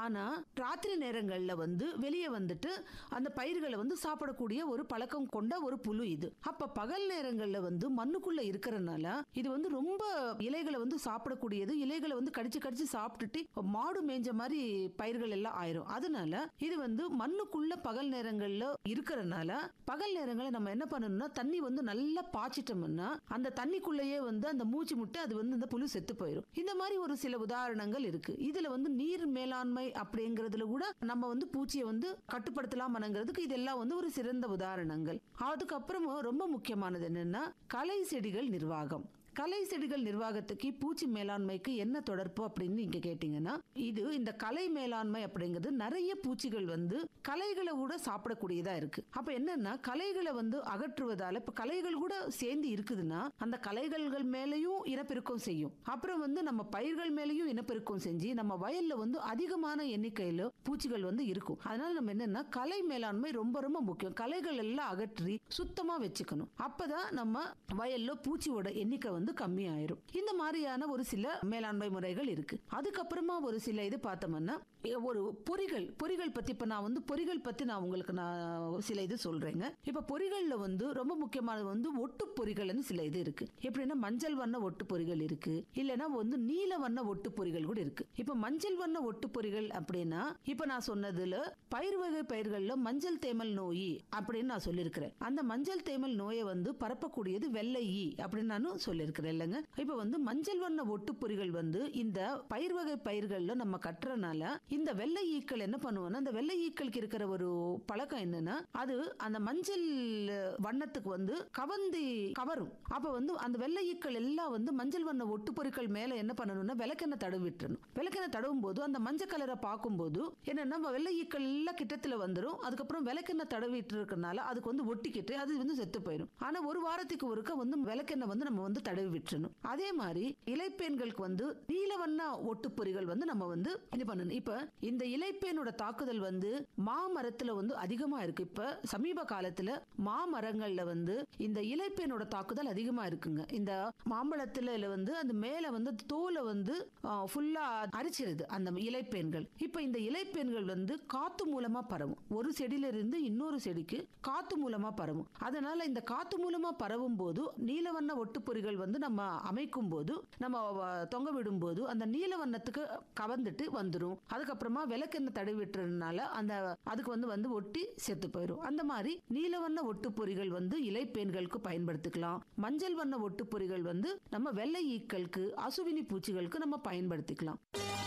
ஆனா ராத்திரி நேரங்கள்ல வந்து வெளியே வந்துட்டு அந்த பயிர்களை வந்து சாப்பிடக்கூடிய ஒரு பழக்கம் கொண்ட ஒரு புழு இது அப்ப பகல் நேரங்கள்ல வந்து மண்ணுக்குள்ள இருக்கிறனால இது வந்து ரொம்ப இலைகளை வந்து சாப்பிடக்கூடியது இலைகளை வந்து கடிச்சு கடிச்சு சாப்பிட்டுட்டு மாடு மேய்ஞ்ச மாதிரி பயிர்கள் எல்லாம் ஆயிரும் அதனால இது வந்து மண்ணுக்குள்ள பகல் நேரங்கள்ல இருக்கிறனால பகல் நேரங்கள்ல நம்ம என்ன பண்ணணும்னா தண்ணி வந்து நல்லா பாய்ச்சிட்டோம்னா அந்த தண்ணிக்குள்ளேயே வந்து அந்த மூச்சு முட்டை அது வந்து இந்த புழு செத்து போயிடும் இந்த மாதிரி ஒரு சில உதாரணங்கள் இருக்கு இதுல வந்து நீர் மேலாண்மை அப்படிங்கறதுல கூட நம்ம வந்து பூச்சியை வந்து கட்டுப்படுத்தலாம்ங்கிறதுக்கு இதெல்லாம் வந்து ஒரு சிறந்த உதாரணங்கள் அதுக்கப்புறமா ரொம்ப முக்கியமானது என்னன்னா கலை செடிகள் நிர்வாகம் கலை செடிகள் நிர்வாகத்துக்கு பூச்சி மேலாண்மைக்கு என்ன தொடர்பு அப்படின்னு நீங்க கேட்டீங்கன்னா இது இந்த கலை மேலாண்மை அப்படிங்கிறது நிறைய பூச்சிகள் வந்து கலைகளை கூட சாப்பிடக்கூடியதா இருக்கு அப்ப என்னன்னா கலைகளை வந்து அகற்றுவதால இப்ப கலைகள் கூட சேர்ந்து இருக்குதுன்னா அந்த கலைகள் மேலேயும் இனப்பெருக்கம் செய்யும் அப்புறம் வந்து நம்ம பயிர்கள் மேலேயும் இனப்பெருக்கம் செஞ்சு நம்ம வயல்ல வந்து அதிகமான எண்ணிக்கையில பூச்சிகள் வந்து இருக்கும் அதனால நம்ம என்னன்னா கலை மேலாண்மை ரொம்ப ரொம்ப முக்கியம் கலைகள் எல்லாம் அகற்றி சுத்தமா வச்சுக்கணும் அப்பதான் நம்ம வயல்ல பூச்சியோட எண்ணிக்கை வந்து கம்மியாயிரும் இந்த மாதிரியான ஒரு சில மேலாண்மை முறைகள் இருக்கு அதுக்கப்புறமா ஒரு சில இது பார்த்தோம்னா எ- ஒரு பொறிகள் பொறிகள் பத்தி இப்ப நான் வந்து பொறிகள் பத்தி நான் உங்களுக்கு நான் சில இது சொல்றேங்க இப்ப பொறிகள்ல வந்து ரொம்ப முக்கியமானது வந்து ஒட்டு பொறிகள்னு சில இது இருக்கு எப்படின்னா மஞ்சள் வண்ண ஒட்டு பொறிகள் இருக்கு இல்லைன்னா வந்து நீல வண்ண ஒட்டு பொறிகள் கூட இருக்கு இப்ப மஞ்சள் வண்ண ஒட்டு பொறிகள் அப்படின்னா இப்ப நான் சொன்னதுல பயிர் வகை பயிர்கள்ல மஞ்சள் தேமல் நோய் அப்படின்னு நான் சொல்லியிருக்கிறேன் அந்த மஞ்சள் தேமல் நோயை வந்து பரப்பக்கூடியது வெள்ளை ஈ அப்படின்னு நானும் சொல்லியிருக்கிறேன் இல்லைங்க இப்ப வந்து மஞ்சள் வண்ண ஒட்டுப்பொறிகள் வந்து இந்த பயிர் வகை பயிர்கள்ல நம்ம கட்டுறனால இந்த வெள்ளை ஈக்கள் என்ன பண்ணுவோம்னா அந்த வெள்ளை ஈக்களுக்கு இருக்கிற ஒரு பழக்கம் என்னன்னா அது அந்த மஞ்சள் வண்ணத்துக்கு வந்து கவந்தி கவரும் அப்ப வந்து அந்த வெள்ளை ஈக்கள் எல்லாம் வந்து மஞ்சள் வண்ண ஒட்டுப்பொருட்கள் மேல என்ன பண்ணணும்னா விளக்கெண்ணெய் தடவி விட்டுறணும் விளக்கெண்ணெய் தடவும் போது அந்த மஞ்சள் கலரை பார்க்கும்போது என்னன்னா வெள்ளை ஈக்கள் எல்லாம் கிட்டத்துல வந்துடும் அதுக்கப்புறம் விளக்கெண்ணெய் தடவிட்டு இருக்கறனால அதுக்கு வந்து ஒட்டிக்கிட்டு அது வந்து செத்து போயிடும் ஆனா ஒரு வாரத்துக்கு ஒருக்க வந்து விளக்கெண்ணெய் வந்து நம்ம வந்து தடவி விட்டுறணும் அதே மாதிரி இலைப்பேன்களுக்கு வந்து நீல வண்ண ஒட்டுப்பொறிகள் வந்து நம்ம வந்து இது பண்ணணும் இப்ப இந்த இலைப்பேனோட தாக்குதல் வந்து மாமரத்துல வந்து அதிகமா இருக்கு இப்ப சமீப காலத்துல மாமரங்கள்ல வந்து இந்த இலைப்பேனோட தாக்குதல் அதிகமா இருக்குங்க இந்த மாம்பழத்துல வந்து அந்த மேல வந்து தோலை வந்து ஃபுல்லா அரிச்சிருது அந்த இலைப்பேன்கள் இப்ப இந்த இலைப்பேன்கள் வந்து காத்து மூலமா பரவும் ஒரு செடியில இருந்து இன்னொரு செடிக்கு காத்து மூலமா பரவும் அதனால இந்த காத்து மூலமா பரவும் போது நீலவண்ண ஒட்டுப்பொறிகள் வந்து நம்ம அமைக்கும் போது நம்ம வ- தொங்க விடும் போது அந்த நீல வண்ணத்துக்கு கவர்ந்துட்டு வந்துடும் அதுக்கப்புறமா விளக்கெண்ணெய் தடவி விட்டுறதுனால அந்த அதுக்கு வந்து வந்து ஒட்டி செத்து போயிடும் அந்த மாதிரி நீலவண்ண ஒட்டுப்பொறிகள் வந்து இலைப்பேன்களுக்கு பயன்படுத்திக்கலாம் மஞ்சள் வண்ண ஒட்டுப்பொறிகள் வந்து நம்ம வெள்ளை ஈக்களுக்கு அசுவினி பூச்சிகளுக்கு நம்ம பயன்படுத்திக்கலாம்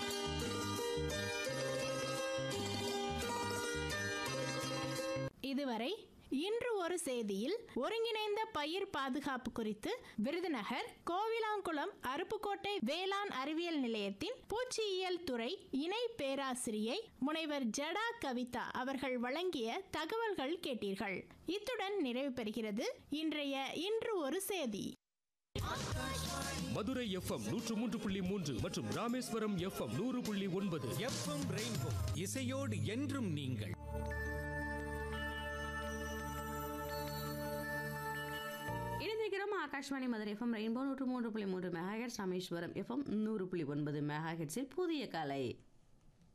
இதுவரை இன்று ஒரு செய்தியில் ஒருங்கிணைந்த பயிர் பாதுகாப்பு குறித்து விருதுநகர் கோவிலாங்குளம் அருப்புக்கோட்டை வேளாண் அறிவியல் நிலையத்தின் பூச்சியியல் துறை இணை பேராசிரியை முனைவர் ஜடா கவிதா அவர்கள் வழங்கிய தகவல்கள் கேட்டீர்கள் இத்துடன் நிறைவு பெறுகிறது இன்றைய இன்று ஒரு செய்தி மதுரை எஃப்எம் நூற்று மூன்று புள்ளி மூன்று மற்றும் ராமேஸ்வரம் எஃப்எம் நூறு புள்ளி ஒன்பது எஃப்எம் ரெயின்போ இசையோடு என்றும் நீங்கள் இணைந்திருக்கிறோம் ஆகாஷ்வாணி மதுரை எஃப்எம் ரெயின்போ நூற்று மூன்று புள்ளி மூன்று மெகாஹெட்ஸ் ராமேஸ்வரம் எஃப்எம் நூறு புள்ளி ஒன்பது மெகாஹெட்ஸில் புதிய கலை